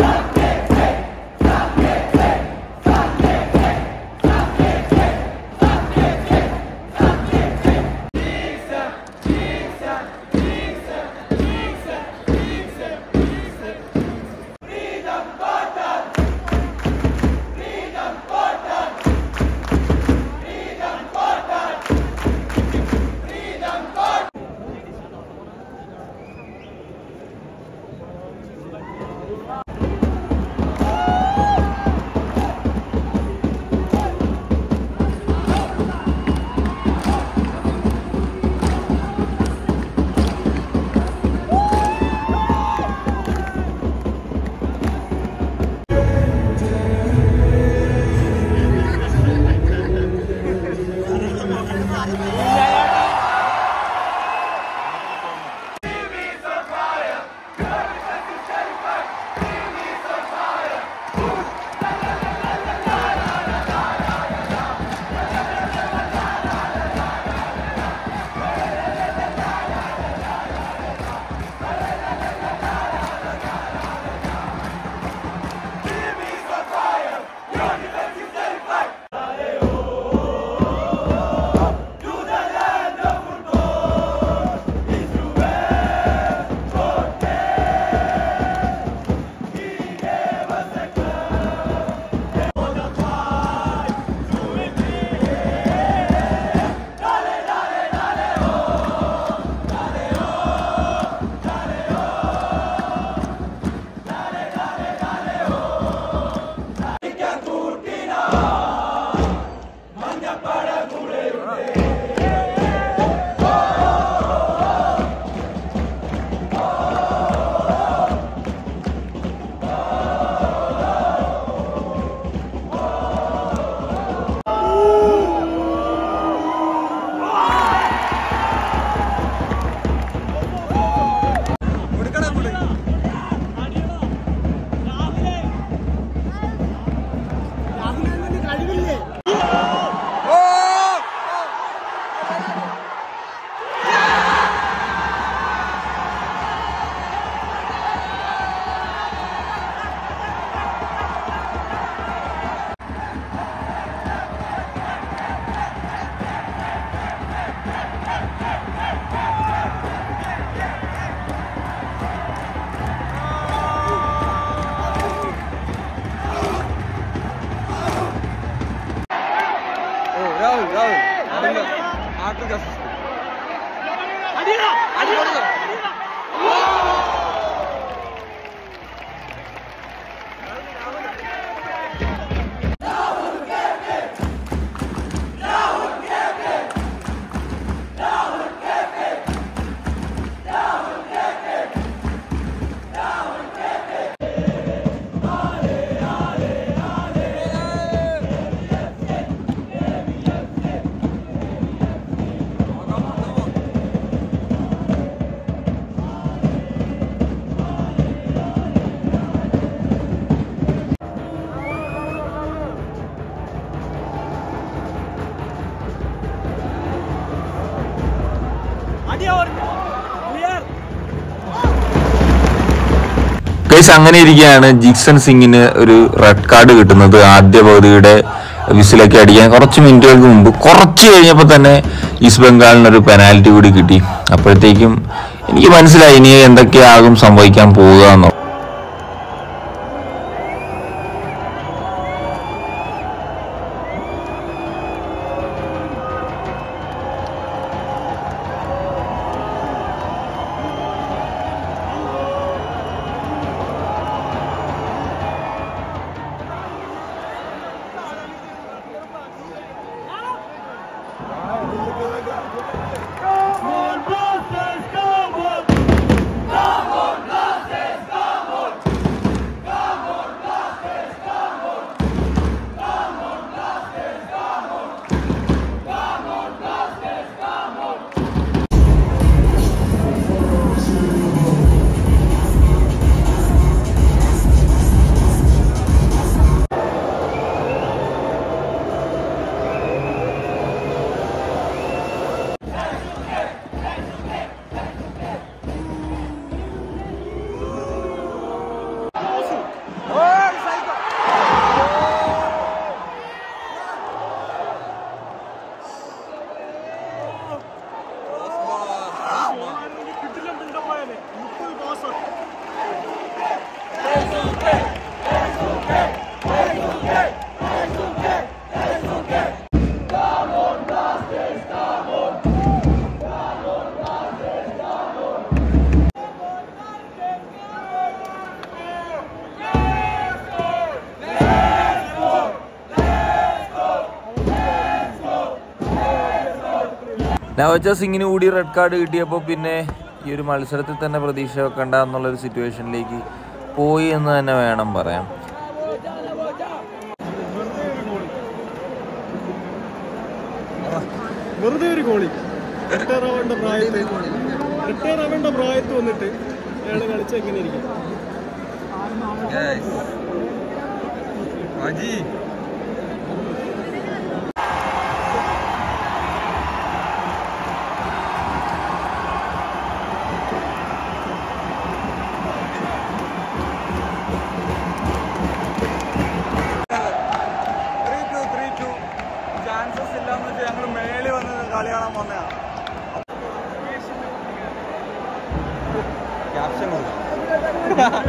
രാഹുൽ രാഹുൽ അതിന്റെ ആട്ടർക്ക് assist. അടി കൊടുക്ക്. ഗൈസ് അങ്ങനെ ഇരിക്കുകയാണ് ജിക്സൺ സിംഗിന് ഒരു റെഡ് കാർഡ് കിട്ടുന്നത് ആദ്യ പകുതിയുടെ വിസിലൊക്കെ അടിക്കാൻ കുറച്ച് മിനിറ്റുകൾക്ക് മുമ്പ് കുറച്ച് കഴിഞ്ഞപ്പോൾ തന്നെ ഈസ്റ്റ് ബംഗാളിന് ഒരു പെനാൽറ്റി കൂടി കിട്ടി അപ്പോഴത്തേക്കും എനിക്ക് മനസ്സിലായി ഇനി എന്തൊക്കെയാകും സംഭവിക്കാൻ പോവുക എന്നുള്ളത് Come on, Blasters, come on! നവജ സിംഗിന് കൂടി റെഡ് കാർഡ് കിട്ടിയപ്പോൾ പിന്നെ ഈ ഒരു മത്സരത്തിൽ തന്നെ പ്രതീക്ഷ വെക്കണ്ട എന്നുള്ളൊരു സിറ്റുവേഷനിലേക്ക് പോയി എന്ന് തന്നെ വേണം പറയാം വെറുതെ ഒരു ഗോളി റിട്ടയർ ആവേണ്ട പ്രായത്തിൽ റിട്ടയർ ആവേണ്ട പ്രായത്ത് വന്നിട്ട് അയാൾ കളിച്ച എങ്ങനെ ഇരിക്കും Guys. അജി ചാൻസസ് ഇല്ലാന്ന് വെച്ചാൽ ഞങ്ങൾ മേളി വന്ന് കളി കാണാൻ വന്നതാണ് ക്യാപ്ഷൻ കൊടുക്കും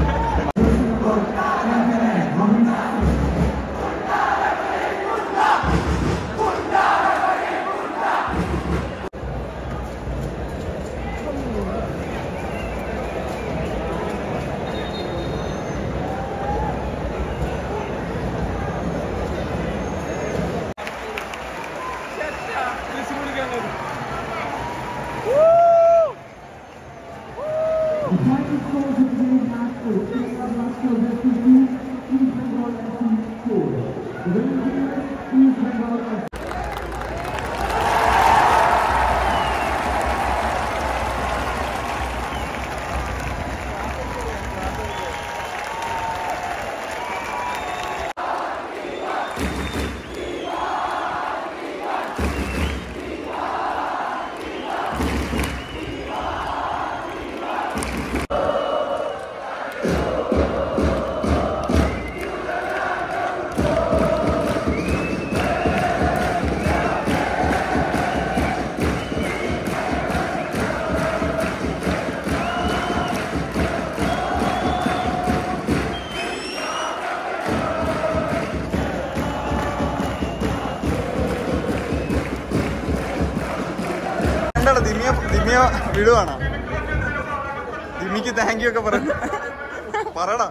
എന്താടാ ദിമിയ ദിമിയ വിടുവാണോ ദിമിക്ക് താങ്ക് യു ഒക്കെ പറ പറയടാ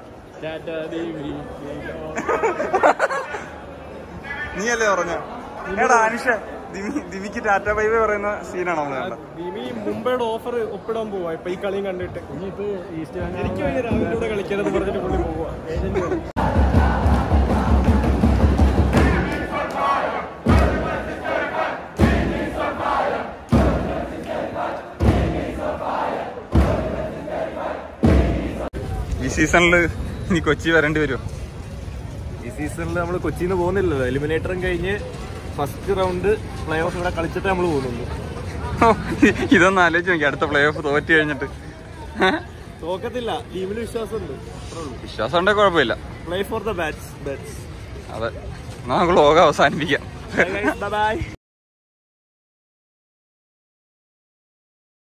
നീയല്ലേ പറഞ്ഞ എടാ അനുഷ ദിമി ദിമിക്ക് ടാറ്റ ബൈ ബൈ പറയുന്ന സീനാണോ നമ്മൾ കണ്ടത് ദിമി മുംബൈയുടെ ഓഫർ ഒപ്പിടാൻ പോവാ ഇപ്പൊ ഈ കളിയും കണ്ടിട്ട് എനിക്ക് വയ്യ രാവിലെ കൂടെ കളിക്കാനെന്ന് പറഞ്ഞിട്ട് പുള്ളി പോവാ ഈ സീസണിൽ ഇനി കൊച്ചി വരേണ്ടി വരുമോ ഈ സീസണിൽ നമ്മൾ കൊച്ചിയിൽ നിന്ന് പോകുന്നില്ലല്ലോ എലിമിനേറ്ററും കഴിഞ്ഞ് ഫസ്റ്റ് റൗണ്ട് പ്ലേ ഓഫ് ഇവിടെ കളിച്ചിട്ടേ നമ്മൾ പോകുന്നുള്ളൂ ഇതൊന്ന് ആലോചിച്ച് നോക്കി അടുത്ത പ്ലേ ഓഫ് തോറ്റ് കഴിഞ്ഞിട്ട് തോക്കത്തില്ല ടീമിൽ വിശ്വാസമുണ്ട് വിശ്വാസം ഉണ്ടെങ്കിൽ കുഴപ്പമില്ല play for the bats bats അതെ എന്നാ നമുക്ക് ലോകം അവസാനിപ്പിക്കാം ബൈ